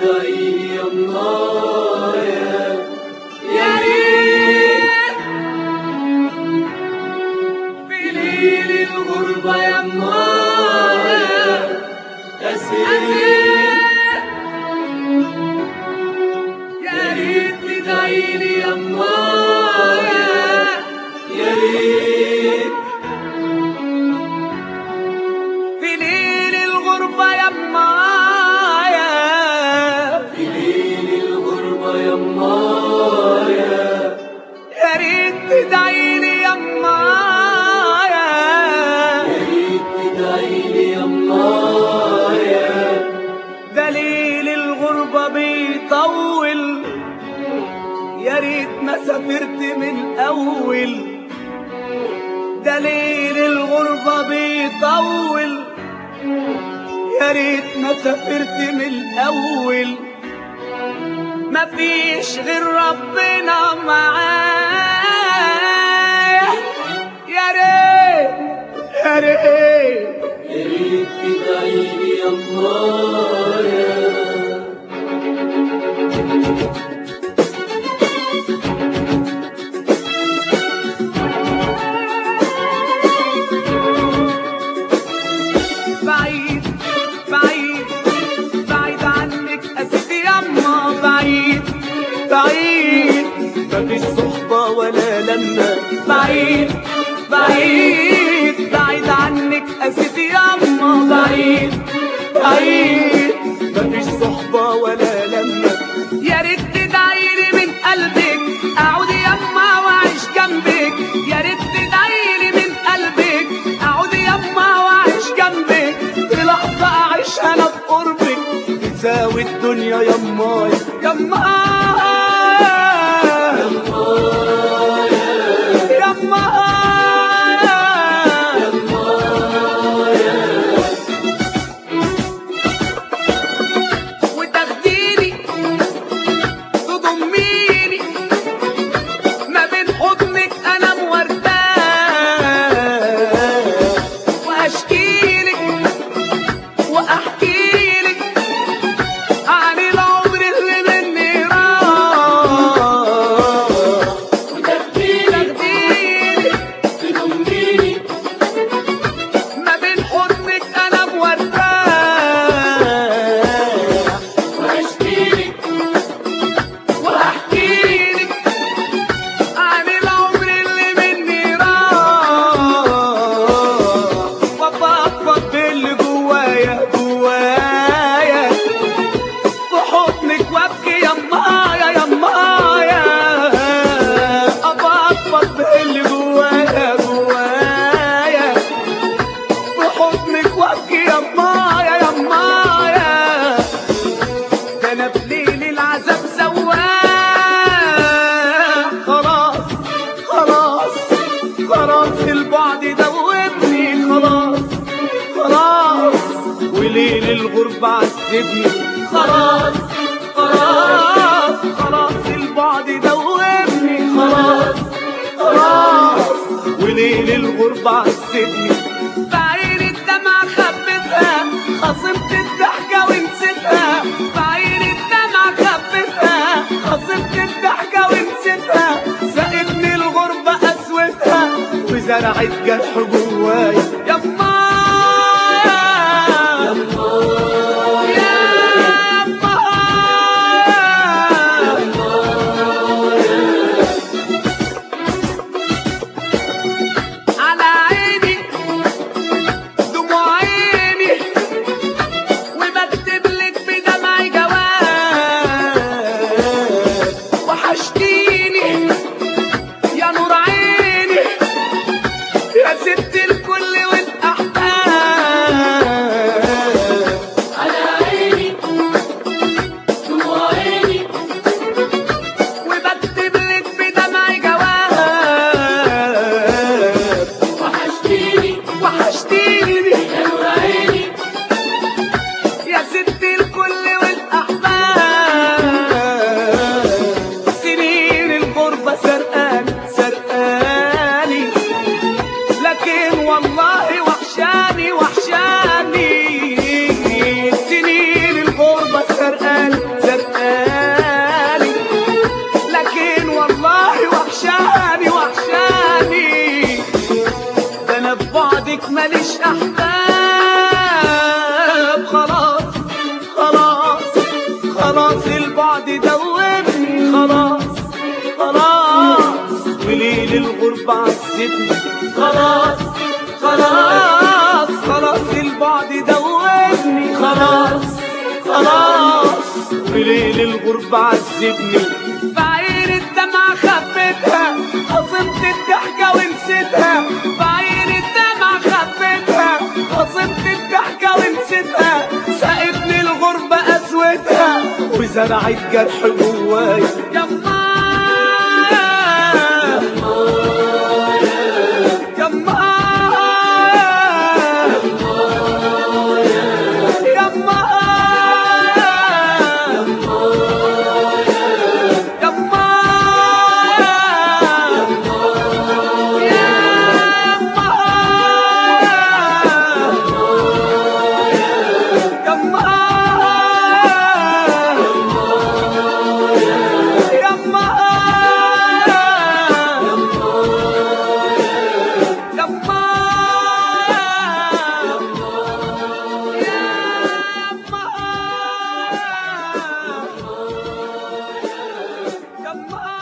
تدعي الله يا ريت في ليل الغربة يا الله يا سيد يا ريت تدعي لي يا الله يا ريت في ليل الغربة يا مايا في ليل الغربة يا الله يا ريت تدعي لي يا مايا يا ريت تدعي لي يا الله دليل الغربة بيطول يا ريت ما سافرت من أول دليل الغربة بيطول يا ريت ما سافرت من الأول مفيش غير ربنا معايا يا ريت يا ريت يا ريت تدعي لي يا الله بعيد بعيد بعيد عنك أسيدي يما بعيد بعيد مفيش صحبة ولا لما بعيد بعيد بعيد عنك أسيدي يما بعيد بعيد مفيش صحبة ولا لما يا ريت تدعيلي من قلبك أعود يما وأعيش جنبك يا ريت تدعيلي من قلبك أعود يما وأعيش جنبك في لحظة أعيش أنا في قربك تساوي الدنيا يما يما يما وتاخديني تضميني ما بين حضنك انا مورداه واشكيلك واحكيلك عن العمر اللي مني راح تاخديني تضميني ما بين حضنك انا مورداه واشكيلك واحكيلك عن العمر اللي مني راح وافضفض باللي جوايا جوايا في حضنك وابكي يمايا يمايا افضفض باللي جوايا جوايا في حضنك وابكي يمايا يمايا ده انا بليل العذاب سواح خلاص خلاص خلاص البعد دوبني خلاص خلاص وليل الغربة عذبني خلاص خلاص خلاص البعد دوبني خلاص خلاص وليل الغربة عذبني بعين الدمع خبتها خصمت الضحكة ونسيتها بعين الدمع خبتها خصمت الضحكة ونسيتها سقتني الغربة قسوتها وزرعت جرح جوايا يما على عيني دموع عيني وبكتب لك بدمعي جواب وحشتيني يا نور عيني يا ست الكل خلاص البعد دوبني خلاص خلاص وليل الغربة عذبني خلاص خلاص خلاص البعد دوبني خلاص خلاص وليل الغربة عذبني بعين الدمعة خبيتها خصمت الضحكة ونسيتها بعين الدمعة خبيتها خصمت الضحكة ونسيتها سقتني الغربة قسوتها وزرعت جرح جوايا يما يما يما يما يما